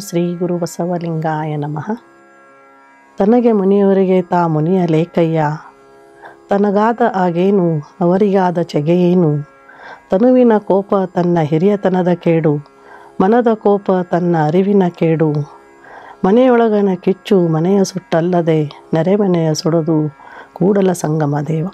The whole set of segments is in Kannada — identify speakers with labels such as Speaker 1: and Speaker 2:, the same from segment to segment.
Speaker 1: ಶ್ರೀ ಗುರು ಬಸವಲಿಂಗಾಯ ನಮಃ ತನಗೆ ಮುನಿಯವರಿಗೆ ತಾ ಮುನಿಯ ಲೇಖಯ್ಯ ತನಗಾದ ಆಗೇನು ಅವರಿಗಾದ ಚೆಗೆಯೇನು ತನುವಿನ ಕೋಪ ತನ್ನ ಹಿರಿಯತನದ ಕೇಡು ಮನದ ಕೋಪ ತನ್ನ ಅರಿವಿನ ಕೇಡು ಮನೆಯೊಳಗನ ಕಿಚ್ಚು ಮನೆಯ ಸುಟ್ಟಲ್ಲದೆ ನೆರೆಮನೆಯ ಸುಡದು ಕೂಡಲ ಸಂಗಮ ದೇವ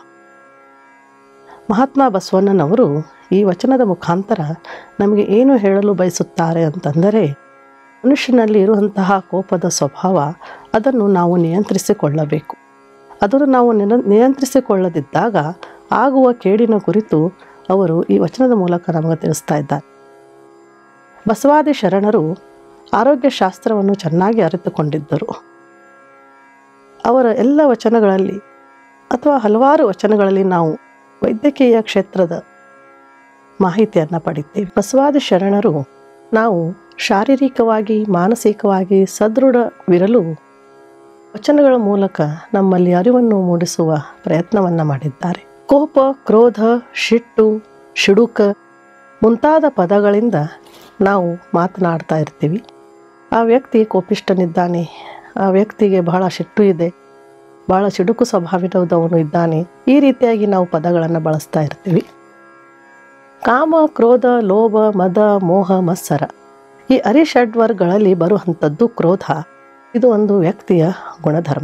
Speaker 1: ಮಹಾತ್ಮ ಬಸವಣ್ಣನವರು ಈ ವಚನದ ಮುಖಾಂತರ ನಮಗೆ ಏನು ಹೇಳಲು ಬಯಸುತ್ತಾರೆ ಅಂತಂದರೆ ಮನುಷ್ಯನಲ್ಲಿ ಇರುವಂತಹ ಕೋಪದ ಸ್ವಭಾವ ಅದನ್ನು ನಾವು ನಿಯಂತ್ರಿಸಿಕೊಳ್ಳಬೇಕು ಅದನ್ನು ನಾವು ನಿನ ನಿಯಂತ್ರಿಸಿಕೊಳ್ಳದಿದ್ದಾಗ ಆಗುವ ಕೇಡಿನ ಕುರಿತು ಅವರು ಈ ವಚನದ ಮೂಲಕ ನಮಗೆ ತಿಳಿಸ್ತಾ ಇದ್ದಾರೆ ಬಸವಾದಿ ಶರಣರು ಆರೋಗ್ಯ ಶಾಸ್ತ್ರವನ್ನು ಚೆನ್ನಾಗಿ ಅರಿತುಕೊಂಡಿದ್ದರು ಅವರ ಎಲ್ಲ ವಚನಗಳಲ್ಲಿ ಅಥವಾ ಹಲವಾರು ವಚನಗಳಲ್ಲಿ ನಾವು ವೈದ್ಯಕೀಯ ಕ್ಷೇತ್ರದ ಮಾಹಿತಿಯನ್ನು ಪಡಿತೀವಿ ಬಸವಾದಿ ಶರಣರು ನಾವು ಶಾರೀರಿಕವಾಗಿ ಮಾನಸಿಕವಾಗಿ ಸದೃಢವಿರಲು ವಚನಗಳ ಮೂಲಕ ನಮ್ಮಲ್ಲಿ ಅರಿವನ್ನು ಮೂಡಿಸುವ ಪ್ರಯತ್ನವನ್ನು ಮಾಡಿದ್ದಾರೆ ಕೋಪ ಕ್ರೋಧ ಶಿಟ್ಟು ಶಿಡುಕ ಮುಂತಾದ ಪದಗಳಿಂದ ನಾವು ಮಾತನಾಡ್ತಾ ಇರ್ತೀವಿ ಆ ವ್ಯಕ್ತಿ ಕೋಪಿಷ್ಟನಿದ್ದಾನೆ ಆ ವ್ಯಕ್ತಿಗೆ ಬಹಳ ಶಿಟ್ಟು ಇದೆ ಬಹಳ ಸಿಡುಕು ಸ್ವಭಾವದವನು ಇದ್ದಾನೆ ಈ ರೀತಿಯಾಗಿ ನಾವು ಪದಗಳನ್ನು ಬಳಸ್ತಾ ಇರ್ತೀವಿ ಕಾಮ ಕ್ರೋಧ ಲೋಭ ಮದ ಮೋಹ ಮತ್ಸರ ಈ ಅರಿಷಡ್ವರ್ಗಳಲ್ಲಿ ಬರುವಂಥದ್ದು ಕ್ರೋಧ ಇದು ಒಂದು ವ್ಯಕ್ತಿಯ ಗುಣಧರ್ಮ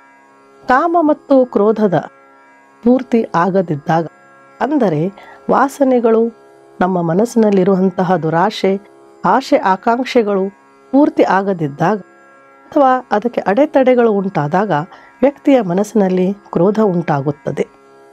Speaker 1: ಕಾಮ ಮತ್ತು ಕ್ರೋಧದ ಪೂರ್ತಿ ಆಗದಿದ್ದಾಗ ಅಂದರೆ ವಾಸನೆಗಳು ನಮ್ಮ ಮನಸ್ಸಿನಲ್ಲಿರುವಂತಹ ದುರಾಶೆ ಆಶೆ ಆಕಾಂಕ್ಷೆಗಳು ಪೂರ್ತಿ ಆಗದಿದ್ದಾಗ ಅಥವಾ ಅದಕ್ಕೆ ಅಡೆತಡೆಗಳು ಉಂಟಾದಾಗ ವ್ಯಕ್ತಿಯ ಮನಸ್ಸಿನಲ್ಲಿ ಕ್ರೋಧ ಉಂಟಾಗುತ್ತದೆ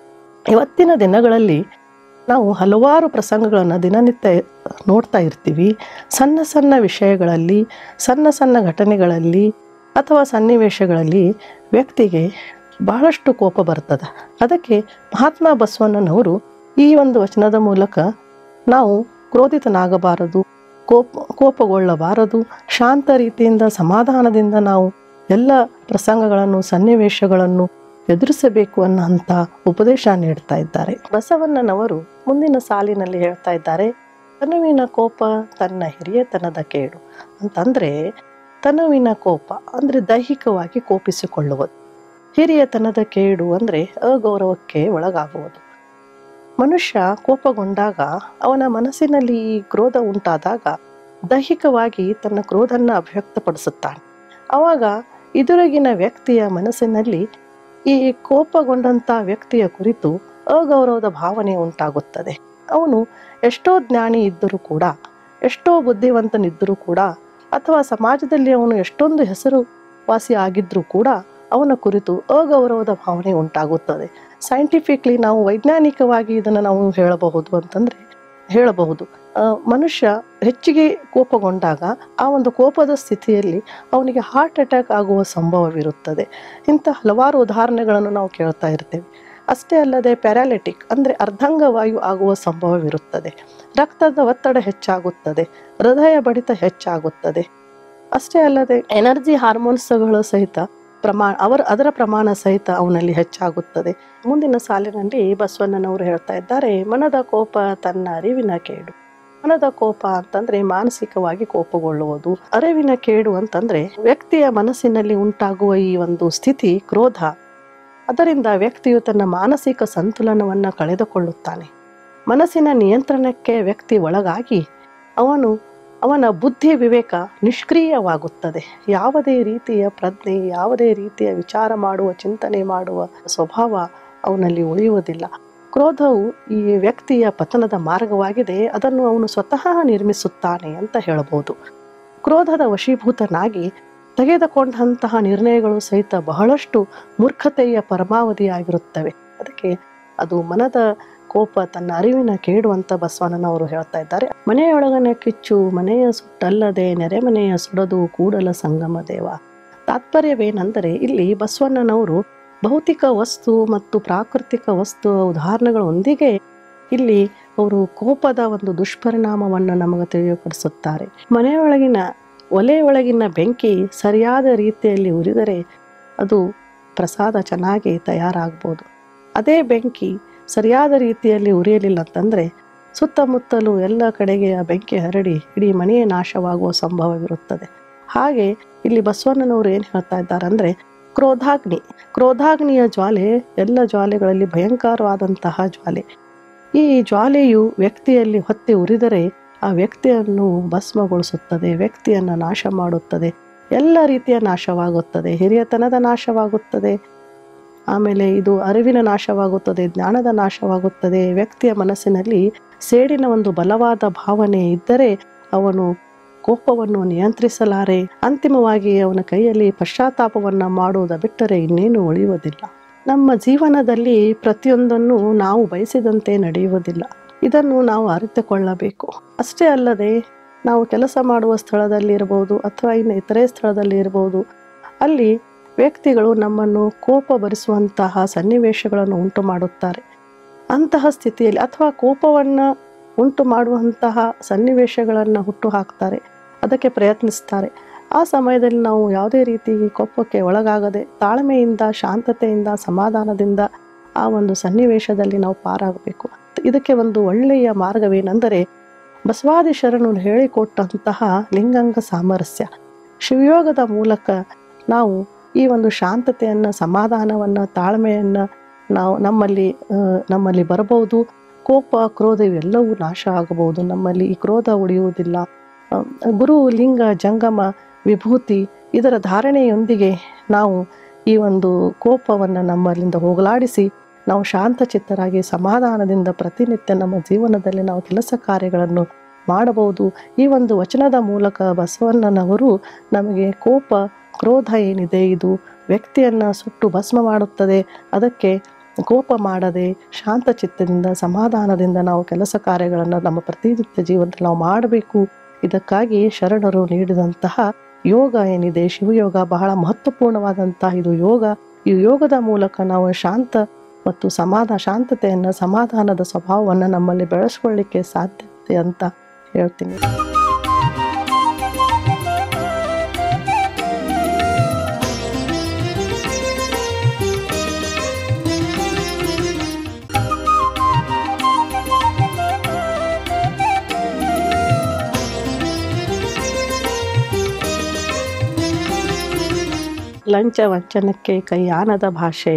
Speaker 1: ಇವತ್ತಿನ ದಿನಗಳಲ್ಲಿ ನಾವು ಹಲವಾರು ಪ್ರಸಂಗಗಳನ್ನು ದಿನನಿತ್ಯ ನೋಡ್ತಾ ಇರ್ತೀವಿ ಸಣ್ಣ ಸಣ್ಣ ವಿಷಯಗಳಲ್ಲಿ ಸಣ್ಣ ಸಣ್ಣ ಘಟನೆಗಳಲ್ಲಿ ಅಥವಾ ಸನ್ನಿವೇಶಗಳಲ್ಲಿ ವ್ಯಕ್ತಿಗೆ ಬಹಳಷ್ಟು ಕೋಪ ಬರ್ತದೆ ಅದಕ್ಕೆ ಮಹಾತ್ಮ ಬಸವಣ್ಣನವರು ಈ ಒಂದು ವಚನದ ಮೂಲಕ ನಾವು ಕ್ರೋಧಿತನಾಗಬಾರದು ಕೋಪ ಕೋಪಗೊಳ್ಳಬಾರದು ಶಾಂತ ರೀತಿಯಿಂದ ಸಮಾಧಾನದಿಂದ ನಾವು ಎಲ್ಲ ಪ್ರಸಂಗಗಳನ್ನು ಸನ್ನಿವೇಶಗಳನ್ನು ಎದುರಿಸಬೇಕು ಅನ್ನೋಂಥ ಉಪದೇಶ ನೀಡ್ತಾ ಇದ್ದಾರೆ ಬಸವಣ್ಣನವರು ಮುಂದಿನ ಸಾಲಿನಲ್ಲಿ ಹೇಳ್ತಾ ಇದ್ದಾರೆ ತನುವಿನ ಕೋಪ ತನ್ನ ಹಿರಿಯತನದ ಕೇಡು ಅಂತಂದ್ರೆ ತನುವಿನ ಕೋಪ ಅಂದ್ರೆ ದೈಹಿಕವಾಗಿ ಕೋಪಿಸಿಕೊಳ್ಳುವುದು ಹಿರಿಯತನದ ಕೇಡು ಅಂದ್ರೆ ಅಗೌರವಕ್ಕೆ ಒಳಗಾಗುವುದು ಮನುಷ್ಯ ಕೋಪಗೊಂಡಾಗ ಅವನ ಮನಸ್ಸಿನಲ್ಲಿ ಈ ಕ್ರೋಧ ಉಂಟಾದಾಗ ದೈಹಿಕವಾಗಿ ತನ್ನ ಕ್ರೋಧನ್ನ ಅಭಿವ್ಯಕ್ತಪಡಿಸುತ್ತಾನೆ ಅವಾಗ ಎದುರಿಗಿನ ವ್ಯಕ್ತಿಯ ಮನಸ್ಸಿನಲ್ಲಿ ಈ ಕೋಪಗೊಂಡಂತ ವ್ಯಕ್ತಿಯ ಕುರಿತು ಅಗೌರವದ ಭಾವನೆ ಉಂಟಾಗುತ್ತದೆ ಅವನು ಎಷ್ಟೋ ಜ್ಞಾನಿ ಇದ್ದರೂ ಕೂಡ ಎಷ್ಟೋ ಬುದ್ಧಿವಂತನಿದ್ದರೂ ಕೂಡ ಅಥವಾ ಸಮಾಜದಲ್ಲಿ ಅವನು ಎಷ್ಟೊಂದು ಹೆಸರು ವಾಸಿ ಆಗಿದ್ರೂ ಕೂಡ ಅವನ ಕುರಿತು ಅಗೌರವದ ಭಾವನೆ ಉಂಟಾಗುತ್ತದೆ ಸೈಂಟಿಫಿಕ್ಲಿ ನಾವು ವೈಜ್ಞಾನಿಕವಾಗಿ ಇದನ್ನು ನಾವು ಹೇಳಬಹುದು ಅಂತಂದರೆ ಹೇಳಬಹುದು ಮನುಷ್ಯ ಹೆಚ್ಚಿಗೆ ಕೋಪಗೊಂಡಾಗ ಆ ಒಂದು ಕೋಪದ ಸ್ಥಿತಿಯಲ್ಲಿ ಅವನಿಗೆ ಹಾರ್ಟ್ ಅಟ್ಯಾಕ್ ಆಗುವ ಸಂಭವವಿರುತ್ತದೆ ಇಂಥ ಹಲವಾರು ಉದಾಹರಣೆಗಳನ್ನು ನಾವು ಕೇಳ್ತಾ ಇರ್ತೇವೆ ಅಷ್ಟೇ ಅಲ್ಲದೆ ಪ್ಯಾರಾಲಿಟಿಕ್ ಅಂದರೆ ಅರ್ಧಾಂಗವಾಯು ಆಗುವ ಸಂಭವವಿರುತ್ತದೆ ರಕ್ತದ ಒತ್ತಡ ಹೆಚ್ಚಾಗುತ್ತದೆ ಹೃದಯ ಬಡಿತ ಹೆಚ್ಚಾಗುತ್ತದೆ ಅಷ್ಟೇ ಅಲ್ಲದೆ ಎನರ್ಜಿ ಹಾರ್ಮೋನ್ಸ್ಗಳು ಸಹಿತ ಪ್ರಮಾಣ ಅವರ ಅದರ ಪ್ರಮಾಣ ಸಹಿತ ಅವನಲ್ಲಿ ಹೆಚ್ಚಾಗುತ್ತದೆ ಮುಂದಿನ ಸಾಲಿನಲ್ಲಿ ಬಸವಣ್ಣನವರು ಹೇಳ್ತಾ ಇದ್ದಾರೆ ಮನದ ಕೋಪ ತನ್ನ ಅರಿವಿನ ಕೇಡು ಮನದ ಕೋಪ ಅಂತಂದ್ರೆ ಮಾನಸಿಕವಾಗಿ ಕೋಪಗೊಳ್ಳುವುದು ಅರಿವಿನ ಕೇಡು ಅಂತಂದ್ರೆ ವ್ಯಕ್ತಿಯ ಮನಸ್ಸಿನಲ್ಲಿ ಉಂಟಾಗುವ ಈ ಒಂದು ಸ್ಥಿತಿ ಕ್ರೋಧ ಅದರಿಂದ ವ್ಯಕ್ತಿಯು ತನ್ನ ಮಾನಸಿಕ ಸಂತುಲನವನ್ನ ಕಳೆದುಕೊಳ್ಳುತ್ತಾನೆ ಮನಸ್ಸಿನ ನಿಯಂತ್ರಣಕ್ಕೆ ವ್ಯಕ್ತಿ ಒಳಗಾಗಿ ಅವನು ಅವನ ಬುದ್ಧಿ ವಿವೇಕ ನಿಷ್ಕ್ರಿಯವಾಗುತ್ತದೆ ಯಾವುದೇ ರೀತಿಯ ಪ್ರಜ್ಞೆ ಯಾವುದೇ ರೀತಿಯ ವಿಚಾರ ಮಾಡುವ ಚಿಂತನೆ ಮಾಡುವ ಸ್ವಭಾವ ಅವನಲ್ಲಿ ಉಳಿಯುವುದಿಲ್ಲ ಕ್ರೋಧವು ಈ ವ್ಯಕ್ತಿಯ ಪತನದ ಮಾರ್ಗವಾಗಿದೆ ಅದನ್ನು ಅವನು ಸ್ವತಃ ನಿರ್ಮಿಸುತ್ತಾನೆ ಅಂತ ಹೇಳಬಹುದು ಕ್ರೋಧದ ವಶೀಭೂತನಾಗಿ ತೆಗೆದುಕೊಂಡಂತಹ ನಿರ್ಣಯಗಳು ಸಹಿತ ಬಹಳಷ್ಟು ಮೂರ್ಖತೆಯ ಪರಮಾವಧಿಯಾಗಿರುತ್ತವೆ ಅದಕ್ಕೆ ಅದು ಮನದ ಕೋಪ ತನ್ನ ಅರಿವಿನ ಕೇಡು ಅಂತ ಬಸವಣ್ಣನವರು ಹೇಳ್ತಾ ಇದ್ದಾರೆ ಮನೆಯೊಳಗನೆ ಕಿಚ್ಚು ಮನೆಯ ಸುಟ್ಟಲ್ಲದೆ ನೆರೆಮನೆಯ ಸುಡದು ಕೂಡಲ ಸಂಗಮ ದೇವ ತಾತ್ಪರ್ಯವೇನೆಂದರೆ ಇಲ್ಲಿ ಬಸವಣ್ಣನವರು ಭೌತಿಕ ವಸ್ತು ಮತ್ತು ಪ್ರಾಕೃತಿಕ ವಸ್ತು ಉದಾಹರಣೆಗಳೊಂದಿಗೆ ಇಲ್ಲಿ ಅವರು ಕೋಪದ ಒಂದು ದುಷ್ಪರಿಣಾಮವನ್ನು ನಮಗೆ ತಿಳಿಯಪಡಿಸುತ್ತಾರೆ ಮನೆಯೊಳಗಿನ ಒಲೆಯೊಳಗಿನ ಬೆಂಕಿ ಸರಿಯಾದ ರೀತಿಯಲ್ಲಿ ಉರಿದರೆ ಅದು ಪ್ರಸಾದ ಚೆನ್ನಾಗಿ ತಯಾರಾಗ್ಬೋದು ಅದೇ ಬೆಂಕಿ ಸರಿಯಾದ ರೀತಿಯಲ್ಲಿ ಉರಿಯಲಿಲ್ಲ ಅಂತಂದರೆ ಸುತ್ತಮುತ್ತಲೂ ಎಲ್ಲ ಕಡೆಗೆ ಆ ಬೆಂಕಿ ಹರಡಿ ಇಡೀ ಮನೆಯೇ ನಾಶವಾಗುವ ಸಂಭವವಿರುತ್ತದೆ ಹಾಗೆ ಇಲ್ಲಿ ಬಸವಣ್ಣನವರು ಏನು ಹೇಳ್ತಾ ಇದ್ದಾರೆ ಅಂದರೆ ಕ್ರೋಧಾಗ್ನಿ ಕ್ರೋಧಾಗ್ನಿಯ ಜ್ವಾಲೆ ಎಲ್ಲ ಜ್ವಾಲೆಗಳಲ್ಲಿ ಭಯಂಕರವಾದಂತಹ ಜ್ವಾಲೆ ಈ ಜ್ವಾಲೆಯು ವ್ಯಕ್ತಿಯಲ್ಲಿ ಹೊತ್ತಿ ಉರಿದರೆ ಆ ವ್ಯಕ್ತಿಯನ್ನು ಭಸ್ಮಗೊಳಿಸುತ್ತದೆ ವ್ಯಕ್ತಿಯನ್ನು ನಾಶ ಮಾಡುತ್ತದೆ ಎಲ್ಲ ರೀತಿಯ ನಾಶವಾಗುತ್ತದೆ ಹಿರಿಯತನದ ನಾಶವಾಗುತ್ತದೆ ಆಮೇಲೆ ಇದು ಅರಿವಿನ ನಾಶವಾಗುತ್ತದೆ ಜ್ಞಾನದ ನಾಶವಾಗುತ್ತದೆ ವ್ಯಕ್ತಿಯ ಮನಸ್ಸಿನಲ್ಲಿ ಸೇಡಿನ ಒಂದು ಬಲವಾದ ಭಾವನೆ ಇದ್ದರೆ ಅವನು ಕೋಪವನ್ನು ನಿಯಂತ್ರಿಸಲಾರೆ ಅಂತಿಮವಾಗಿ ಅವನ ಕೈಯಲ್ಲಿ ಪಶ್ಚಾತ್ತಾಪವನ್ನು ಮಾಡುವುದ ಬಿಟ್ಟರೆ ಇನ್ನೇನು ಉಳಿಯುವುದಿಲ್ಲ ನಮ್ಮ ಜೀವನದಲ್ಲಿ ಪ್ರತಿಯೊಂದನ್ನು ನಾವು ಬಯಸಿದಂತೆ ನಡೆಯುವುದಿಲ್ಲ ಇದನ್ನು ನಾವು ಅರಿತುಕೊಳ್ಳಬೇಕು ಅಷ್ಟೇ ಅಲ್ಲದೆ ನಾವು ಕೆಲಸ ಮಾಡುವ ಸ್ಥಳದಲ್ಲಿ ಇರಬಹುದು ಅಥವಾ ಇನ್ನು ಇತರೆ ಸ್ಥಳದಲ್ಲಿ ಇರಬಹುದು ಅಲ್ಲಿ ವ್ಯಕ್ತಿಗಳು ನಮ್ಮನ್ನು ಕೋಪ ಭರಿಸುವಂತಹ ಸನ್ನಿವೇಶಗಳನ್ನು ಉಂಟು ಮಾಡುತ್ತಾರೆ ಅಂತಹ ಸ್ಥಿತಿಯಲ್ಲಿ ಅಥವಾ ಕೋಪವನ್ನು ಉಂಟು ಮಾಡುವಂತಹ ಸನ್ನಿವೇಶಗಳನ್ನು ಹುಟ್ಟು ಹಾಕ್ತಾರೆ ಅದಕ್ಕೆ ಪ್ರಯತ್ನಿಸ್ತಾರೆ ಆ ಸಮಯದಲ್ಲಿ ನಾವು ಯಾವುದೇ ರೀತಿ ಕೋಪಕ್ಕೆ ಒಳಗಾಗದೆ ತಾಳ್ಮೆಯಿಂದ ಶಾಂತತೆಯಿಂದ ಸಮಾಧಾನದಿಂದ ಆ ಒಂದು ಸನ್ನಿವೇಶದಲ್ಲಿ ನಾವು ಪಾರಾಗಬೇಕು ಇದಕ್ಕೆ ಒಂದು ಒಳ್ಳೆಯ ಮಾರ್ಗವೇನೆಂದರೆ ಬಸವಾದಿ ಶರಣರು ಹೇಳಿಕೊಟ್ಟಂತಹ ಲಿಂಗಾಂಗ ಸಾಮರಸ್ಯ ಶಿವಯೋಗದ ಮೂಲಕ ನಾವು ಈ ಒಂದು ಶಾಂತತೆಯನ್ನು ಸಮಾಧಾನವನ್ನು ತಾಳ್ಮೆಯನ್ನು ನಾವು ನಮ್ಮಲ್ಲಿ ಆ, ನಮ್ಮಲ್ಲಿ ಬರಬಹುದು ಕೋಪ ಕ್ರೋಧ ಇವೆಲ್ಲವೂ ನಾಶ ಆಗಬಹುದು ನಮ್ಮಲ್ಲಿ ಈ ಕ್ರೋಧ ಉಳಿಯುವುದಿಲ್ಲ ಆ, ಗುರು ಲಿಂಗ ಜಂಗಮ ವಿಭೂತಿ ಇದರ ಧಾರಣೆಯೊಂದಿಗೆ ನಾವು ಈ ಒಂದು ಕೋಪವನ್ನು ನಮ್ಮಲ್ಲಿಂದ ಹೋಗಲಾಡಿಸಿ ನಾವು ಶಾಂತಚಿತ್ತರಾಗಿ ಸಮಾಧಾನದಿಂದ ಪ್ರತಿನಿತ್ಯ ನಮ್ಮ ಜೀವನದಲ್ಲಿ ನಾವು ಕೆಲಸ ಕಾರ್ಯಗಳನ್ನು ಮಾಡಬಹುದು ಈ ಒಂದು ವಚನದ ಮೂಲಕ ಬಸವಣ್ಣನವರು ನಮಗೆ ಕೋಪ ಕ್ರೋಧ ಏನಿದೆ ಇದು ವ್ಯಕ್ತಿಯನ್ನು ಸುಟ್ಟು ಭಸ್ಮ ಮಾಡುತ್ತದೆ ಅದಕ್ಕೆ ಕೋಪ ಮಾಡದೆ ಶಾಂತಚಿತ್ತದಿಂದ ಸಮಾಧಾನದಿಂದ ನಾವು ಕೆಲಸ ಕಾರ್ಯಗಳನ್ನು ನಮ್ಮ ಪ್ರತಿನಿತ್ಯ ಜೀವನದಲ್ಲಿ ನಾವು ಮಾಡಬೇಕು ಇದಕ್ಕಾಗಿ ಶರಣರು ನೀಡಿದಂತಹ ಯೋಗ ಏನಿದೆ ಶಿವಯೋಗ ಬಹಳ ಮಹತ್ವಪೂರ್ಣವಾದಂತಹ ಇದು ಯೋಗ ಈ ಯೋಗದ ಮೂಲಕ ನಾವು ಶಾಂತ ಮತ್ತು ಸಮಾಧಾನ ಶಾಂತತೆಯನ್ನು ಸಮಾಧಾನದ ಸ್ವಭಾವವನ್ನು ನಮ್ಮಲ್ಲಿ ಬೆಳೆಸ್ಕೊಳ್ಳಿಕ್ಕೆ ಸಾಧ್ಯತೆ ಅಂತ ಹೇಳ್ತೀನಿ ಲಂಚ ವಂಚನಕ್ಕೆ ಕೈಯಾನದ ಭಾಷೆ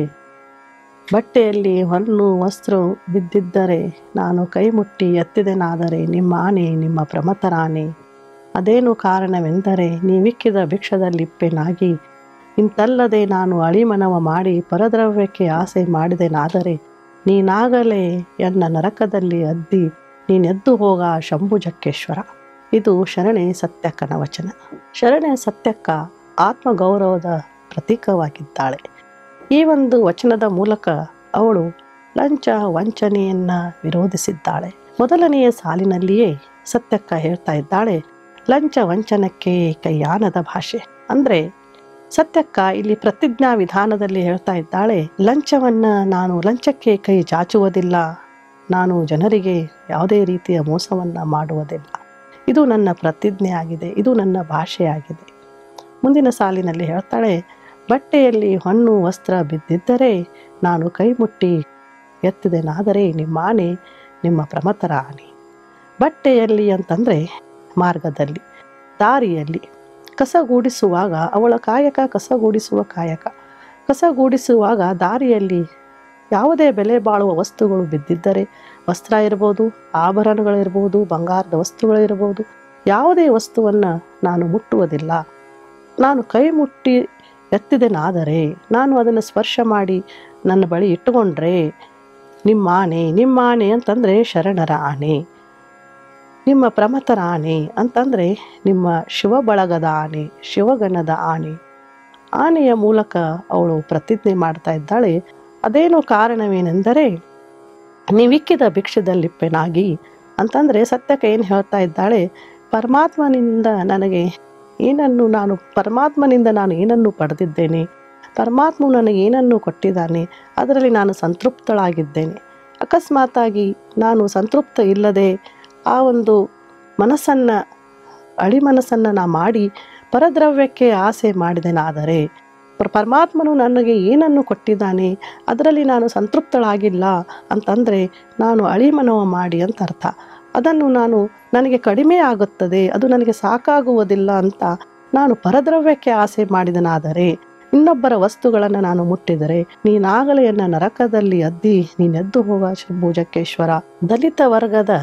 Speaker 1: ಬಟ್ಟೆಯಲ್ಲಿ ಹೊನ್ನು ವಸ್ತ್ರ ಬಿದ್ದಿದ್ದರೆ ನಾನು ಕೈ ಮುಟ್ಟಿ ಎತ್ತಿದೆನಾದರೆ ನಿಮ್ಮ ಆನೆ ನಿಮ್ಮ ಪ್ರಮಥರಾನೆ ಅದೇನು ಕಾರಣವೆಂದರೆ ನೀವಿಕ್ಕಿದ ಭಿಕ್ಷದಲ್ಲಿಪ್ಪೆನಾಗಿ ಇಂತಲ್ಲದೆ ನಾನು ಅಳಿಮನವ ಮಾಡಿ ಪರದ್ರವ್ಯಕ್ಕೆ ಆಸೆ ಮಾಡಿದೆನಾದರೆ ನೀನಾಗಲೇ ಎನ್ನ ನರಕದಲ್ಲಿ ಅದ್ದಿ ನೀನೆದ್ದು ಹೋಗ ಶಂಭುಜಕ್ಕೇಶ್ವರ ಇದು ಶರಣೆ ಸತ್ಯಕ್ಕನ ವಚನ ಶರಣೆ ಸತ್ಯಕ್ಕ ಆತ್ಮಗೌರವದ ಪ್ರತೀಕವಾಗಿದ್ದಾಳೆ ಈ ಒಂದು ವಚನದ ಮೂಲಕ ಅವಳು ಲಂಚ ವಂಚನೆಯನ್ನ ವಿರೋಧಿಸಿದ್ದಾಳೆ ಮೊದಲನೆಯ ಸಾಲಿನಲ್ಲಿಯೇ ಸತ್ಯಕ್ಕ ಹೇಳ್ತಾ ಇದ್ದಾಳೆ ಲಂಚ ವಂಚನಕ್ಕೆ ಕೈಯಾನದ ಭಾಷೆ ಅಂದ್ರೆ ಸತ್ಯಕ್ಕ ಇಲ್ಲಿ ಪ್ರತಿಜ್ಞಾ ವಿಧಾನದಲ್ಲಿ ಹೇಳ್ತಾ ಇದ್ದಾಳೆ ಲಂಚವನ್ನ ನಾನು ಲಂಚಕ್ಕೆ ಕೈ ಚಾಚುವುದಿಲ್ಲ ನಾನು ಜನರಿಗೆ ಯಾವುದೇ ರೀತಿಯ ಮೋಸವನ್ನ ಮಾಡುವುದಿಲ್ಲ ಇದು ನನ್ನ ಪ್ರತಿಜ್ಞೆ ಆಗಿದೆ ಇದು ನನ್ನ ಭಾಷೆಯಾಗಿದೆ ಮುಂದಿನ ಸಾಲಿನಲ್ಲಿ ಹೇಳ್ತಾಳೆ ಬಟ್ಟೆಯಲ್ಲಿ ಹೊನ್ನು ವಸ್ತ್ರ ಬಿದ್ದಿದ್ದರೆ ನಾನು ಕೈ ಮುಟ್ಟಿ ಎತ್ತಿದೆನಾದರೆ ನಿಮ್ಮ ಆನೆ ನಿಮ್ಮ ಪ್ರಮಥರ ಆನೆ ಬಟ್ಟೆಯಲ್ಲಿ ಅಂತಂದರೆ ಮಾರ್ಗದಲ್ಲಿ ದಾರಿಯಲ್ಲಿ ಕಸಗೂಡಿಸುವಾಗ ಅವಳ ಕಾಯಕ ಕಸಗೂಡಿಸುವ ಕಾಯಕ ಕಸಗೂಡಿಸುವಾಗ ದಾರಿಯಲ್ಲಿ ಯಾವುದೇ ಬೆಲೆ ಬಾಳುವ ವಸ್ತುಗಳು ಬಿದ್ದಿದ್ದರೆ ವಸ್ತ್ರ ಇರ್ಬೋದು ಆಭರಣಗಳಿರ್ಬೋದು ಬಂಗಾರದ ವಸ್ತುಗಳಿರ್ಬೋದು ಯಾವುದೇ ವಸ್ತುವನ್ನು ನಾನು ಮುಟ್ಟುವುದಿಲ್ಲ ನಾನು ಕೈ ಮುಟ್ಟಿ ಎತ್ತಿದೆನಾದರೆ ನಾನು ಅದನ್ನು ಸ್ಪರ್ಶ ಮಾಡಿ ನನ್ನ ಬಳಿ ಇಟ್ಟುಕೊಂಡ್ರೆ ನಿಮ್ಮ ಆನೆ ನಿಮ್ಮ ಆನೆ ಅಂತಂದರೆ ಶರಣರ ಆನೆ ನಿಮ್ಮ ಪ್ರಮಥರ ಆನೆ ಅಂತಂದರೆ ನಿಮ್ಮ ಶಿವ ಬಳಗದ ಆನೆ ಶಿವಗಣದ ಆನೆ ಆನೆಯ ಮೂಲಕ ಅವಳು ಪ್ರತಿಜ್ಞೆ ಮಾಡ್ತಾ ಇದ್ದಾಳೆ ಅದೇನು ಕಾರಣವೇನೆಂದರೆ ನೀವಿಕ್ಕಿದ ಭಿಕ್ಷದಲ್ಲಿಪ್ಪೆನಾಗಿ ಅಂತಂದರೆ ಸತ್ಯಕ್ಕೆ ಏನು ಹೇಳ್ತಾ ಇದ್ದಾಳೆ ಪರಮಾತ್ಮನಿಂದ ನನಗೆ ಏನನ್ನು ನಾನು ಪರಮಾತ್ಮನಿಂದ ನಾನು ಏನನ್ನು ಪಡೆದಿದ್ದೇನೆ ಪರಮಾತ್ಮ ನನಗೆ ಏನನ್ನು ಕೊಟ್ಟಿದ್ದಾನೆ ಅದರಲ್ಲಿ ನಾನು ಸಂತೃಪ್ತಳಾಗಿದ್ದೇನೆ ಅಕಸ್ಮಾತಾಗಿ ನಾನು ಸಂತೃಪ್ತ ಇಲ್ಲದೆ ಆ ಒಂದು ಮನಸ್ಸನ್ನು ಅಳಿ ಮನಸ್ಸನ್ನು ನಾ ಮಾಡಿ ಪರದ್ರವ್ಯಕ್ಕೆ ಆಸೆ ಮಾಡಿದೆನಾದರೆ ಪರ- ಪರಮಾತ್ಮನು ನನಗೆ ಏನನ್ನು ಕೊಟ್ಟಿದ್ದಾನೆ ಅದರಲ್ಲಿ ನಾನು ಸಂತೃಪ್ತಳಾಗಿಲ್ಲ ಅಂತಂದರೆ ನಾನು ಅಳಿಮನವ ಮಾಡಿ ಅಂತ ಅರ್ಥ ಅದನ್ನು ನಾನು ನನಗೆ ಕಡಿಮೆ ಆಗುತ್ತದೆ ಅದು ನನಗೆ ಸಾಕಾಗುವುದಿಲ್ಲ ಅಂತ ನಾನು ಪರದ್ರವ್ಯಕ್ಕೆ ಆಸೆ ಮಾಡಿದನಾದರೆ ಇನ್ನೊಬ್ಬರ ವಸ್ತುಗಳನ್ನು ನಾನು ಮುಟ್ಟಿದರೆ ನೀನಾಗಲೇ ಎನ್ನ ನರಕದಲ್ಲಿ ಅದ್ದಿ ನೀನೆದ್ದು ಹೋಗ ಶಂಭುಜಕ್ಕೇಶ್ವರ ದಲಿತ ವರ್ಗದ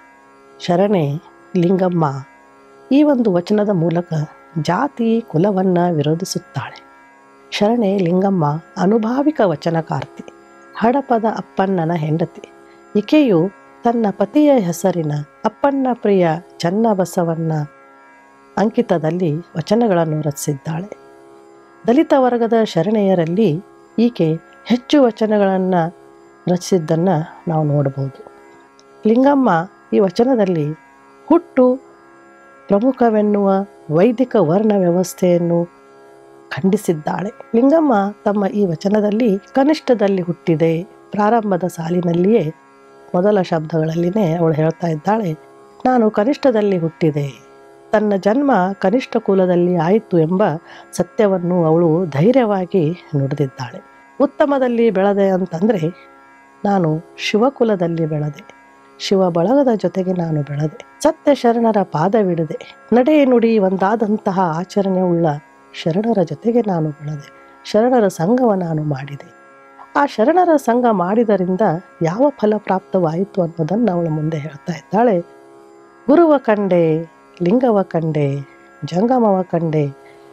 Speaker 1: ಶರಣೆ ಲಿಂಗಮ್ಮ ಈ ಒಂದು ವಚನದ ಮೂಲಕ ಜಾತಿ ಕುಲವನ್ನು ವಿರೋಧಿಸುತ್ತಾಳೆ ಶರಣೆ ಲಿಂಗಮ್ಮ ಅನುಭಾವಿಕ ವಚನಕಾರ್ತಿ ಹಡಪದ ಅಪ್ಪಣ್ಣನ ಹೆಂಡತಿ ಈಕೆಯು ತನ್ನ ಪತಿಯ ಹೆಸರಿನ ಅಪ್ಪಣ್ಣ ಪ್ರಿಯ ಚನ್ನಬಸವಣ್ಣ ಅಂಕಿತದಲ್ಲಿ ವಚನಗಳನ್ನು ರಚಿಸಿದ್ದಾಳೆ ದಲಿತ ವರ್ಗದ ಶರಣೆಯರಲ್ಲಿ ಈಕೆ ಹೆಚ್ಚು ವಚನಗಳನ್ನು ರಚಿಸಿದ್ದನ್ನು ನಾವು ನೋಡಬಹುದು ಲಿಂಗಮ್ಮ ಈ ವಚನದಲ್ಲಿ ಹುಟ್ಟು ಪ್ರಮುಖವೆನ್ನುವ ವೈದಿಕ ವರ್ಣ ವ್ಯವಸ್ಥೆಯನ್ನು ಖಂಡಿಸಿದ್ದಾಳೆ ಲಿಂಗಮ್ಮ ತಮ್ಮ ಈ ವಚನದಲ್ಲಿ ಕನಿಷ್ಠದಲ್ಲಿ ಹುಟ್ಟಿದೆ ಪ್ರಾರಂಭದ ಸಾಲಿನಲ್ಲಿಯೇ ಮೊದಲ ಶಬ್ದಗಳಲ್ಲಿನೇ ಅವಳು ಹೇಳ್ತಾ ಇದ್ದಾಳೆ ನಾನು ಕನಿಷ್ಠದಲ್ಲಿ ಹುಟ್ಟಿದೆ ತನ್ನ ಜನ್ಮ ಕನಿಷ್ಠ ಕುಲದಲ್ಲಿ ಆಯಿತು ಎಂಬ ಸತ್ಯವನ್ನು ಅವಳು ಧೈರ್ಯವಾಗಿ ನುಡಿದಿದ್ದಾಳೆ ಉತ್ತಮದಲ್ಲಿ ಬೆಳೆದೆ ಅಂತಂದರೆ ನಾನು ಶಿವಕುಲದಲ್ಲಿ ಬೆಳೆದೆ ಶಿವ ಬಳಗದ ಜೊತೆಗೆ ನಾನು ಬೆಳೆದೆ ಸತ್ಯ ಶರಣರ ಪಾದವಿಡದೆ ನಡೆ ನುಡಿ ಒಂದಾದಂತಹ ಆಚರಣೆ ಉಳ್ಳ ಶರಣರ ಜೊತೆಗೆ ನಾನು ಬೆಳೆದೆ ಶರಣರ ಸಂಘವ ನಾನು ಮಾಡಿದೆ ಆ ಶರಣರ ಸಂಘ ಮಾಡಿದರಿಂದ ಯಾವ ಫಲ ಪ್ರಾಪ್ತವಾಯಿತು ಅನ್ನೋದನ್ನು ಅವಳು ಮುಂದೆ ಹೇಳ್ತಾ ಇದ್ದಾಳೆ ಗುರುವ ಕಂಡೆ ಲಿಂಗವ ಕಂಡೆ ಜಂಗಮವ ಕಂಡೆ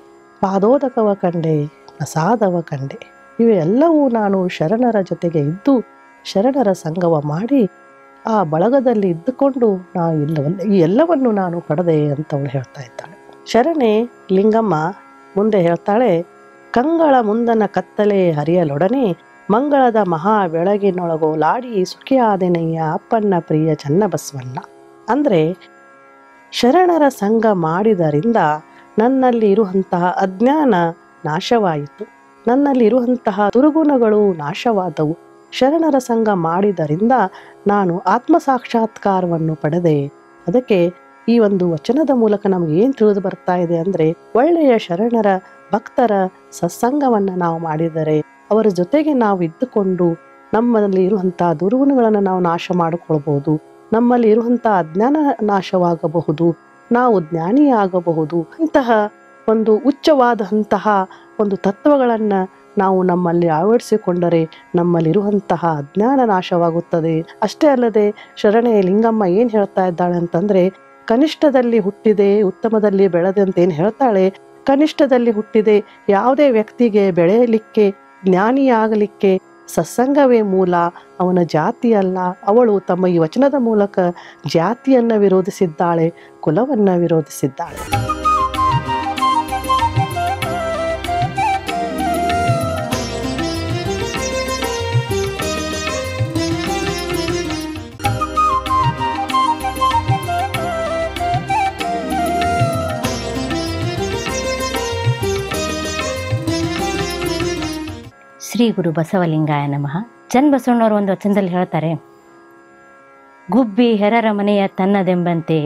Speaker 1: ಪಾದೋದಕವ ಕಂಡೆ ಪ್ರಸಾದವ ಕಂಡೆ ಇವೆಲ್ಲವೂ ನಾನು ಶರಣರ ಜೊತೆಗೆ ಇದ್ದು ಶರಣರ ಸಂಘವ ಮಾಡಿ ಆ ಬಳಗದಲ್ಲಿ ಇದ್ದುಕೊಂಡು ನಾ ಇಲ್ಲವಲ್ಲ ಈ ಎಲ್ಲವನ್ನು ನಾನು ಪಡೆದೆ ಅಂತ ಅವಳು ಹೇಳ್ತಾ ಇದ್ದಾಳೆ ಶರಣೆ ಲಿಂಗಮ್ಮ ಮುಂದೆ ಹೇಳ್ತಾಳೆ ಕಂಗಳ ಮುಂದನ ಕತ್ತಲೆ ಹರಿಯಲೊಡನೆ ಮಂಗಳದ ಮಹಾ ಬೆಳಗಿನೊಳಗೋಲಾಡಿ ಸುಖಿಯಾದೆನೆಯ ಅಪ್ಪನ್ನ ಪ್ರಿಯ ಚನ್ನಬಸವಣ್ಣ ಅಂದರೆ ಶರಣರ ಸಂಘ ಮಾಡಿದರಿಂದ ನನ್ನಲ್ಲಿ ಇರುವಂತಹ ಅಜ್ಞಾನ ನಾಶವಾಯಿತು ನನ್ನಲ್ಲಿ ಇರುವಂತಹ ದುರ್ಗುಣಗಳು ನಾಶವಾದವು ಶರಣರ ಸಂಘ ಮಾಡಿದರಿಂದ ನಾನು ಆತ್ಮ ಸಾಕ್ಷಾತ್ಕಾರವನ್ನು ಪಡೆದೆ ಅದಕ್ಕೆ ಈ ಒಂದು ವಚನದ ಮೂಲಕ ನಮ್ಗೆ ಏನು ತಿಳಿದು ಬರ್ತಾ ಇದೆ ಅಂದರೆ ಒಳ್ಳೆಯ ಶರಣರ ಭಕ್ತರ ಸತ್ಸಂಗವನ್ನು ನಾವು ಮಾಡಿದರೆ ಅವರ ಜೊತೆಗೆ ನಾವು ಇದ್ದುಕೊಂಡು ನಮ್ಮಲ್ಲಿ ಇರುವಂತಹ ದುರ್ಗುಣಗಳನ್ನು ನಾವು ನಾಶ ಮಾಡಿಕೊಳ್ಬಹುದು ನಮ್ಮಲ್ಲಿ ಇರುವಂತಹ ಅಜ್ಞಾನ ನಾಶವಾಗಬಹುದು ನಾವು ಜ್ಞಾನಿಯಾಗಬಹುದು ಇಂತಹ ಒಂದು ಉಚ್ಚವಾದಂತಹ ಒಂದು ತತ್ವಗಳನ್ನು ನಾವು ನಮ್ಮಲ್ಲಿ ಅಳವಡಿಸಿಕೊಂಡರೆ ನಮ್ಮಲ್ಲಿರುವಂತಹ ಅಜ್ಞಾನ ನಾಶವಾಗುತ್ತದೆ ಅಷ್ಟೇ ಅಲ್ಲದೆ ಶರಣೆ ಲಿಂಗಮ್ಮ ಏನು ಹೇಳ್ತಾ ಇದ್ದಾಳೆ ಅಂತಂದರೆ ಕನಿಷ್ಠದಲ್ಲಿ ಹುಟ್ಟಿದೆ ಉತ್ತಮದಲ್ಲಿ ಬೆಳೆದೆ ಅಂತ ಏನು ಹೇಳ್ತಾಳೆ ಕನಿಷ್ಠದಲ್ಲಿ ಹುಟ್ಟಿದೆ ಯಾವುದೇ ವ್ಯಕ್ತಿಗೆ ಬೆಳೆಯಲಿಕ್ಕೆ ಜ್ಞಾನಿಯಾಗಲಿಕ್ಕೆ ಸತ್ಸಂಗವೇ ಮೂಲ ಅವನ ಜಾತಿಯಲ್ಲ ಅವಳು ತಮ್ಮ ಈ ವಚನದ ಮೂಲಕ ಜಾತಿಯನ್ನು ವಿರೋಧಿಸಿದ್ದಾಳೆ ಕುಲವನ್ನು ವಿರೋಧಿಸಿದ್ದಾಳೆ
Speaker 2: ಶ್ರೀ ಗುರು ಬಸವಲಿಂಗಾಯ ನಮಃ ಚನ್ ಬಸವಣ್ಣವರು ಒಂದು ವಚನದಲ್ಲಿ ಹೇಳ್ತಾರೆ ಗುಬ್ಬಿ ಹೆರರ ಮನೆಯ ತನ್ನದೆಂಬಂತೆ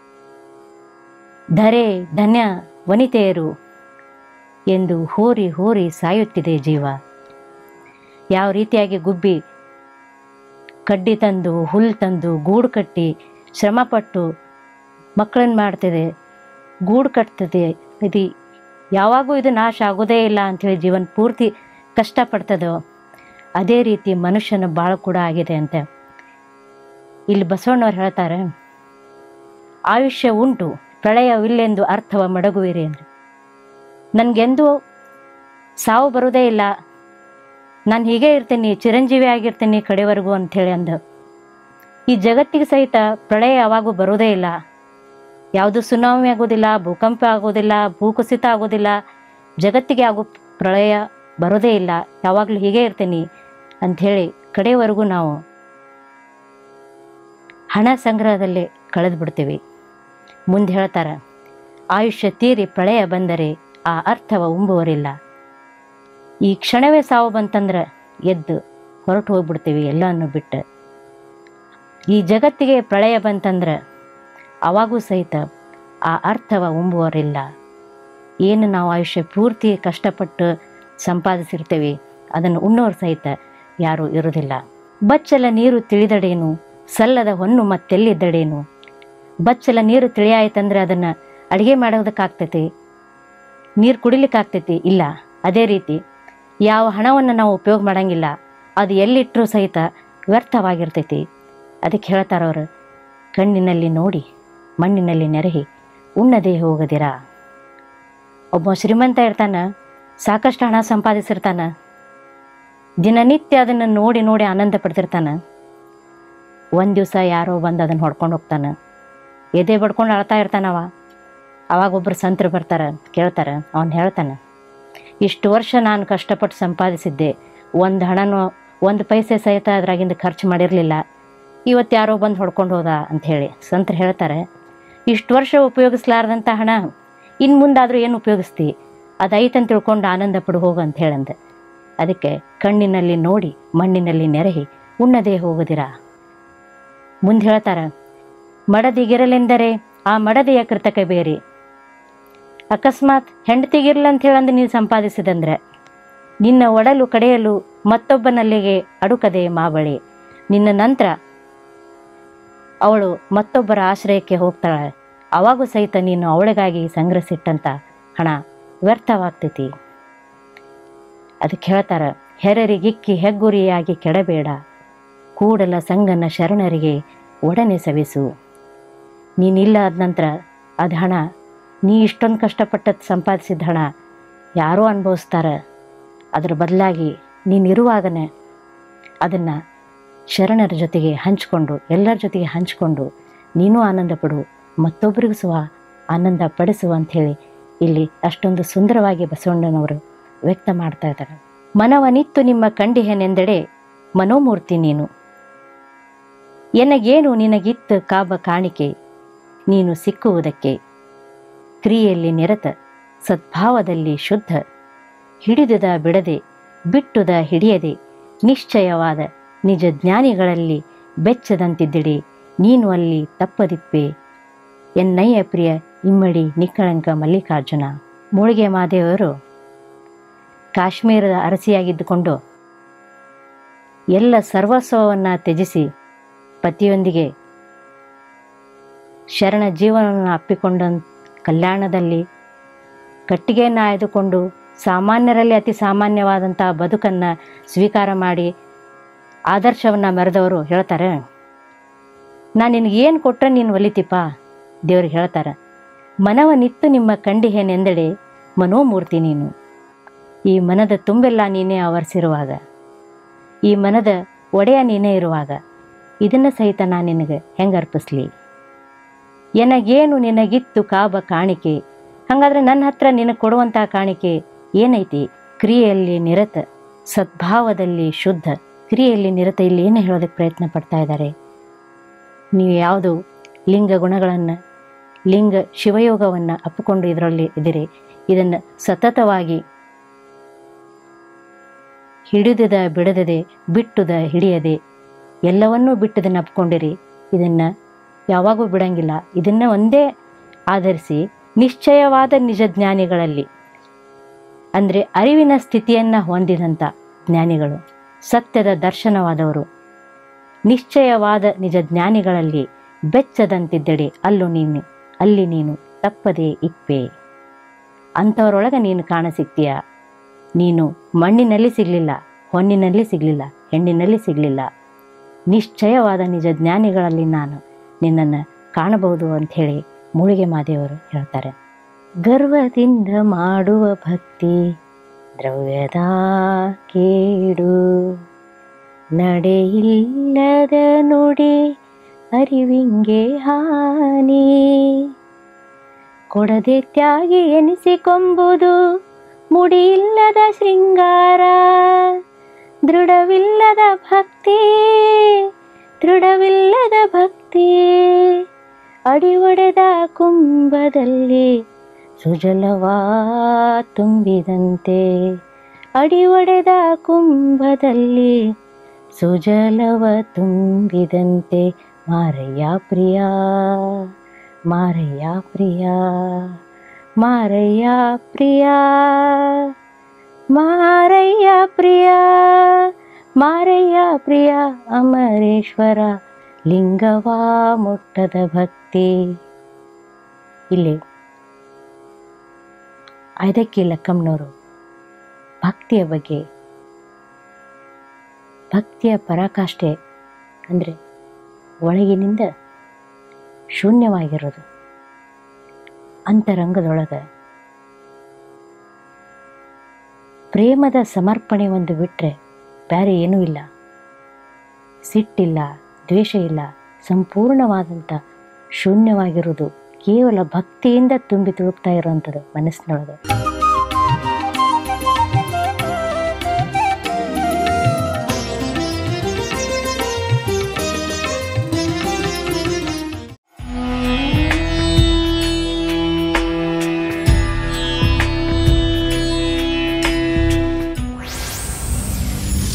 Speaker 2: ಧರೆ ಧನ್ಯ ವನಿತೆಯರು ಎಂದು ಹೋರಿ ಹೋರಿ ಸಾಯುತ್ತಿದೆ ಜೀವ ಯಾವ ರೀತಿಯಾಗಿ ಗುಬ್ಬಿ ಕಡ್ಡಿ ತಂದು ಹುಲ್ಲು ತಂದು ಗೂಡು ಕಟ್ಟಿ ಶ್ರಮಪಟ್ಟು ಮಕ್ಕಳನ್ನು ಮಾಡ್ತಿದೆ ಗೂಡು ಕಟ್ತದೆ ಇದು ಯಾವಾಗೂ ಇದು ನಾಶ ಆಗೋದೇ ಇಲ್ಲ ಅಂಥೇಳಿ ಜೀವನ ಪೂರ್ತಿ ಕಷ್ಟಪಡ್ತದೋ ಅದೇ ರೀತಿ ಮನುಷ್ಯನ ಬಾಳು ಕೂಡ ಆಗಿದೆ ಅಂತೆ ಇಲ್ಲಿ ಬಸವಣ್ಣವ್ರು ಹೇಳ್ತಾರೆ ಆಯುಷ್ಯ ಉಂಟು ಪ್ರಳಯವಿಲ್ಲೆಂದು ಅರ್ಥವ ಮಡಗುವಿರಿ ಅಂದರೆ ನನಗೆಂದೂ ಸಾವು ಬರೋದೇ ಇಲ್ಲ ನಾನು ಹೀಗೆ ಇರ್ತೀನಿ ಚಿರಂಜೀವಿ ಆಗಿರ್ತೀನಿ ಕಡೆವರೆಗೂ ಅಂಥೇಳಿ ಅಂದ ಈ ಜಗತ್ತಿಗೆ ಸಹಿತ ಪ್ರಳಯ ಯಾವಾಗೂ ಬರೋದೇ ಇಲ್ಲ ಯಾವುದು ಸುನಾಮಿ ಆಗೋದಿಲ್ಲ ಭೂಕಂಪ ಆಗೋದಿಲ್ಲ ಭೂಕುಸಿತ ಆಗೋದಿಲ್ಲ ಜಗತ್ತಿಗೆ ಆಗೋ ಪ್ರಳಯ ಬರೋದೇ ಇಲ್ಲ ಯಾವಾಗಲೂ ಹೀಗೆ ಇರ್ತೀನಿ ಅಂಥೇಳಿ ಕಡೆಯವರೆಗೂ ನಾವು ಹಣ ಸಂಗ್ರಹದಲ್ಲೇ ಕಳೆದು ಬಿಡ್ತೀವಿ ಮುಂದೆ ಹೇಳ್ತಾರೆ ಆಯುಷ್ಯ ತೀರಿ ಪ್ರಳಯ ಬಂದರೆ ಆ ಅರ್ಥವ ಉಂಬುವರಿಲ್ಲ ಈ ಕ್ಷಣವೇ ಸಾವು ಬಂತಂದ್ರೆ ಎದ್ದು ಹೊರಟು ಹೋಗ್ಬಿಡ್ತೀವಿ ಎಲ್ಲವನ್ನು ಬಿಟ್ಟು ಈ ಜಗತ್ತಿಗೆ ಪ್ರಳಯ ಬಂತಂದ್ರೆ ಅವಾಗೂ ಸಹಿತ ಆ ಅರ್ಥವ ಉಂಬುವರಿಲ್ಲ ಏನು ನಾವು ಆಯುಷ್ಯ ಪೂರ್ತಿ ಕಷ್ಟಪಟ್ಟು ಸಂಪಾದಿಸಿರ್ತೇವೆ ಅದನ್ನು ಉಣ್ಣೋರು ಸಹಿತ ಯಾರೂ ಇರುವುದಿಲ್ಲ ಬಚ್ಚಲ ನೀರು ತಿಳಿದಡೇನು ಸಲ್ಲದ ಹೊನ್ನು ಮತ್ತೆಲ್ಲಿದ್ದಡೇನು ಬಚ್ಚಲ ನೀರು ತಿಳಿಯಾಯ್ತಂದ್ರೆ ಅದನ್ನು ಅಡುಗೆ ಮಾಡೋದಕ್ಕಾಗ್ತೈತಿ ನೀರು ಕುಡಿಲಿಕ್ಕೆ ಆಗ್ತೈತಿ ಇಲ್ಲ ಅದೇ ರೀತಿ ಯಾವ ಹಣವನ್ನು ನಾವು ಉಪಯೋಗ ಮಾಡಂಗಿಲ್ಲ ಅದು ಎಲ್ಲಿಟ್ಟರೂ ಸಹಿತ ವ್ಯರ್ಥವಾಗಿರ್ತೈತಿ ಅದಕ್ಕೆ ಹೇಳ್ತಾರವ್ರು ಕಣ್ಣಿನಲ್ಲಿ ನೋಡಿ ಮಣ್ಣಿನಲ್ಲಿ ನೆರಹಿ ಉಣ್ಣದೇ ಹೋಗದಿರ ಒಬ್ಬ ಶ್ರೀಮಂತ ಇರ್ತಾನ ಸಾಕಷ್ಟು ಹಣ ಸಂಪಾದಿಸಿರ್ತಾನ ದಿನನಿತ್ಯ ಅದನ್ನು ನೋಡಿ ನೋಡಿ ಆನಂದ ಪಡ್ತಿರ್ತಾನ ಒಂದು ದಿವಸ ಯಾರೋ ಬಂದು ಅದನ್ನು ಹೊಡ್ಕೊಂಡು ಹೋಗ್ತಾನೆ ಎದೆ ಬಡ್ಕೊಂಡು ಅಳ್ತಾ ಇರ್ತಾನವ ಅವಾಗ ಒಬ್ಬರು ಸಂತರು ಬರ್ತಾರೆ ಕೇಳ್ತಾರೆ ಅವನು ಹೇಳ್ತಾನೆ ಇಷ್ಟು ವರ್ಷ ನಾನು ಕಷ್ಟಪಟ್ಟು ಸಂಪಾದಿಸಿದ್ದೆ ಒಂದು ಹಣನೂ ಒಂದು ಪೈಸೆ ಸಹಿತ ಅದ್ರಾಗಿಂದ ಖರ್ಚು ಮಾಡಿರಲಿಲ್ಲ ಇವತ್ತು ಯಾರೋ ಬಂದು ಹೊಡ್ಕೊಂಡು ಹೋದ ಅಂತ ಹೇಳಿ ಸಂತರು ಹೇಳ್ತಾರೆ ಇಷ್ಟು ವರ್ಷ ಉಪಯೋಗಿಸ್ಲಾರ್ದಂಥ ಹಣ ಇನ್ನು ಮುಂದಾದರೂ ಏನು ಉಪಯೋಗಿಸ್ತಿ ಅದು ಐತಂತ ತಿಳ್ಕೊಂಡು ಆನಂದ ಪಡು ಹೋಗು ಅಂತ ಹೇಳಂದೆ ಅದಕ್ಕೆ ಕಣ್ಣಿನಲ್ಲಿ ನೋಡಿ ಮಣ್ಣಿನಲ್ಲಿ ನೆರಹಿ ಉಣ್ಣದೇ ಹೋಗುದಿರ ಮುಂದೆ ಹೇಳ್ತಾರೆ ಮಡದಿಗಿರಲೆಂದರೆ ಆ ಮಡದಿಯ ಕೃತಕ ಬೇರೆ ಅಕಸ್ಮಾತ್ ಹೆಂಡತಿಗಿರ್ಲ ಅಂತ ಹೇಳಂದು ನೀನು ಸಂಪಾದಿಸಿದಂದ್ರೆ ನಿನ್ನ ಒಡಲು ಕಡೆಯಲು ಮತ್ತೊಬ್ಬನಲ್ಲಿಗೆ ಅಡುಕದೆ ಮಾಬಳಿ ನಿನ್ನ ನಂತರ ಅವಳು ಮತ್ತೊಬ್ಬರ ಆಶ್ರಯಕ್ಕೆ ಹೋಗ್ತಾಳೆ ಅವಾಗೂ ಸಹಿತ ನೀನು ಅವಳಿಗಾಗಿ ಸಂಗ್ರಹಿಸಿಟ್ಟಂತ ಹಣ ವ್ಯರ್ಥವಾಗ್ತೈತಿ ಅದಕ್ಕೆ ಹೇಳ್ತಾರ ಹೆರರಿಗಿಕ್ಕಿ ಹೆಗ್ಗುರಿಯಾಗಿ ಕೆಡಬೇಡ ಕೂಡಲ ಸಂಗನ ಶರಣರಿಗೆ ಒಡನೆ ಸವಿಸು ನೀನಿಲ್ಲ ಆದ ನಂತರ ಅದು ಹಣ ನೀ ಇಷ್ಟೊಂದು ಕಷ್ಟಪಟ್ಟದ್ದು ಸಂಪಾದಿಸಿದ ಹಣ ಯಾರೋ ಅನುಭವಿಸ್ತಾರೆ ಅದ್ರ ಬದಲಾಗಿ ನೀನಿರುವಾಗನೇ ಅದನ್ನು ಶರಣರ ಜೊತೆಗೆ ಹಂಚಿಕೊಂಡು ಎಲ್ಲರ ಜೊತೆಗೆ ಹಂಚಿಕೊಂಡು ನೀನು ಆನಂದ ಪಡು ಮತ್ತೊಬ್ಬರಿಗೂ ಸಹ ಆನಂದ ಪಡಿಸು ಅಂಥೇಳಿ ಇಲ್ಲಿ ಅಷ್ಟೊಂದು ಸುಂದರವಾಗಿ ಬಸವಣ್ಣನವರು ವ್ಯಕ್ತ ಮಾಡ್ತಾ ಇದ್ದಾರೆ ಮನವನಿತ್ತು ನಿಮ್ಮ ಕಂಡಿಹೆನೆಂದೆಡೆ ಮನೋಮೂರ್ತಿ ನೀನು ಎನಗೇನು ನಿನಗಿತ್ತು ಕಾಬ ಕಾಣಿಕೆ ನೀನು ಸಿಕ್ಕುವುದಕ್ಕೆ ಕ್ರಿಯೆಯಲ್ಲಿ ನಿರತ ಸದ್ಭಾವದಲ್ಲಿ ಶುದ್ಧ ಹಿಡಿದುದ ಬಿಡದೆ ಬಿಟ್ಟುದ ಹಿಡಿಯದೆ ನಿಶ್ಚಯವಾದ ನಿಜ ಜ್ಞಾನಿಗಳಲ್ಲಿ ಬೆಚ್ಚದಂತಿದ್ದಿಡಿ ನೀನು ಅಲ್ಲಿ ತಪ್ಪದಿಪ್ಪೆ ಎನ್ನಯ್ಯ ಪ್ರಿಯ ಇಮ್ಮಡಿ ನಿಕ್ಕಳಂಕ ಮಲ್ಲಿಕಾರ್ಜುನ ಮೂಳಿಗೆ ಮಾದೇವರು ಕಾಶ್ಮೀರದ ಅರಸಿಯಾಗಿದ್ದುಕೊಂಡು ಎಲ್ಲ ಸರ್ವಸ್ವವನ್ನು ತ್ಯಜಿಸಿ ಪತಿಯೊಂದಿಗೆ ಶರಣ ಜೀವನವನ್ನು ಅಪ್ಪಿಕೊಂಡ ಕಲ್ಯಾಣದಲ್ಲಿ ಕಟ್ಟಿಗೆಯನ್ನು ಆಯ್ದುಕೊಂಡು ಸಾಮಾನ್ಯರಲ್ಲಿ ಅತಿ ಸಾಮಾನ್ಯವಾದಂಥ ಬದುಕನ್ನು ಸ್ವೀಕಾರ ಮಾಡಿ ಆದರ್ಶವನ್ನು ಮೆರೆದವರು ಹೇಳ್ತಾರೆ ನಾನು ನಿನಗೆ ಏನು ಕೊಟ್ಟರೆ ನೀನು ಒಲಿತಿಪ್ಪ ದೇವ್ರಿಗೆ ಹೇಳ್ತಾರೆ ಮನವನಿತ್ತು ನಿಮ್ಮ ಕಂಡಿಹೇನೆಂದೆಡೆ ಮನೋಮೂರ್ತಿ ನೀನು ಈ ಮನದ ತುಂಬೆಲ್ಲ ನೀನೇ ಆವರಿಸಿರುವಾಗ ಈ ಮನದ ಒಡೆಯ ನೀನೇ ಇರುವಾಗ ಇದನ್ನು ಸಹಿತ ನಾನು ನಿನಗೆ ಹೆಂಗೆ ಅರ್ಪಿಸ್ಲಿ ಎನಗೇನು ನಿನಗಿತ್ತು ಕಾಬ ಕಾಣಿಕೆ ಹಾಗಾದ್ರೆ ನನ್ನ ಹತ್ರ ನಿನಗೆ ಕೊಡುವಂಥ ಕಾಣಿಕೆ ಏನೈತಿ ಕ್ರಿಯೆಯಲ್ಲಿ ನಿರತ ಸದ್ಭಾವದಲ್ಲಿ ಶುದ್ಧ ಕ್ರಿಯೆಯಲ್ಲಿ ನಿರತ ಇಲ್ಲಿ ಏನು ಹೇಳೋದಕ್ಕೆ ಪ್ರಯತ್ನ ಪಡ್ತಾ ಇದ್ದಾರೆ ನೀವು ಯಾವುದು ಲಿಂಗ ಗುಣಗಳನ್ನು ಲಿಂಗ ಶಿವಯೋಗವನ್ನು ಅಪ್ಪಿಕೊಂಡು ಇದರಲ್ಲಿ ಇದ್ದೀರಿ ಇದನ್ನು ಸತತವಾಗಿ ಹಿಡಿದದ ಬಿಡದದೆ ಬಿಟ್ಟುದ ಹಿಡಿಯದೆ ಎಲ್ಲವನ್ನೂ ಬಿಟ್ಟದನ್ನು ಅಪ್ಕೊಂಡಿರಿ ಇದನ್ನು ಯಾವಾಗೂ ಬಿಡಂಗಿಲ್ಲ ಇದನ್ನು ಒಂದೇ ಆಧರಿಸಿ ನಿಶ್ಚಯವಾದ ನಿಜ ಜ್ಞಾನಿಗಳಲ್ಲಿ ಅಂದರೆ ಅರಿವಿನ ಸ್ಥಿತಿಯನ್ನು ಹೊಂದಿದಂಥ ಜ್ಞಾನಿಗಳು ಸತ್ಯದ ದರ್ಶನವಾದವರು ನಿಶ್ಚಯವಾದ ನಿಜ ಜ್ಞಾನಿಗಳಲ್ಲಿ ಬೆಚ್ಚದಂತಿದ್ದಡೆ ಅಲ್ಲೂ ನೀನು ಅಲ್ಲಿ ನೀನು ತಪ್ಪದೇ ಇಪ್ಪೆ ಅಂಥವರೊಳಗೆ ನೀನು ಕಾಣಸಿಗ್ತೀಯ ನೀನು ಮಣ್ಣಿನಲ್ಲಿ ಸಿಗಲಿಲ್ಲ ಹೊನ್ನಿನಲ್ಲಿ ಸಿಗಲಿಲ್ಲ ಹೆಣ್ಣಿನಲ್ಲಿ ಸಿಗಲಿಲ್ಲ ನಿಶ್ಚಯವಾದ ನಿಜ ಜ್ಞಾನಿಗಳಲ್ಲಿ ನಾನು ನಿನ್ನನ್ನು ಕಾಣಬಹುದು ಅಂಥೇಳಿ ಮೂಳಿಗೆ ಮಾದೇವರು ಹೇಳ್ತಾರೆ ಗರ್ವದಿಂದ ಮಾಡುವ ಭಕ್ತಿ ದ್ರವ್ಯದ ಕೇಡು ನಡೆಯಿಲ್ಲದ ನುಡಿ ಅರಿವಿಂಗೆ ಹಾನಿ ಕೊಡದೆ ತ್ಯಾಗಿ ಎನಿಸಿಕೊಂಬುದು ಮುಡಿಯಿಲ್ಲದ ಶೃಂಗಾರ ದೃಢವಿಲ್ಲದ ಭಕ್ತಿ ದೃಢವಿಲ್ಲದ ಭಕ್ತಿ ಅಡಿ ಒಡೆದ ಕುಂಭದಲ್ಲಿ ಸುಜಲವಾ ತುಂಬಿದಂತೆ ಅಡಿ ಒಡೆದ ಕುಂಭದಲ್ಲಿ ಸುಜಲವ ತುಂಬಿದಂತೆ ಮಾರಯ್ಯ ಪ್ರಿಯ ಮಾರಯ್ಯ ಪ್ರಿಯ ಮಾರಯ್ಯ ಪ್ರಿಯ ಮಾರಯ್ಯ ಪ್ರಿಯ ಮಾರಯ್ಯ ಪ್ರಿಯ ಅಮರೇಶ್ವರ ಲಿಂಗವಾ ಮುಟ್ಟದ ಭಕ್ತಿ ಇಲ್ಲಿ ಅದಕ್ಕೆ ಲಕ್ಕಮ್ಮನವರು ಭಕ್ತಿಯ ಬಗ್ಗೆ ಭಕ್ತಿಯ ಪರಾಕಾಷ್ಠೆ ಅಂದರೆ ಒಳಗಿನಿಂದ ಶೂನ್ಯವಾಗಿರೋದು ಅಂತರಂಗದೊಳಗೆ ಪ್ರೇಮದ ಸಮರ್ಪಣೆ ಒಂದು ಬಿಟ್ಟರೆ ಬೇರೆ ಏನೂ ಇಲ್ಲ ಸಿಟ್ಟಿಲ್ಲ ದ್ವೇಷ ಇಲ್ಲ ಸಂಪೂರ್ಣವಾದಂಥ ಶೂನ್ಯವಾಗಿರೋದು ಕೇವಲ ಭಕ್ತಿಯಿಂದ ತುಂಬಿ ತುಳುಕ್ತಾ ಇರೋವಂಥದ್ದು ಮನಸ್ಸಿನೊಳಗೆ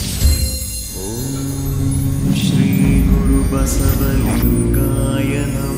Speaker 3: श्रीगुरुबसवलिङ्गाय नमः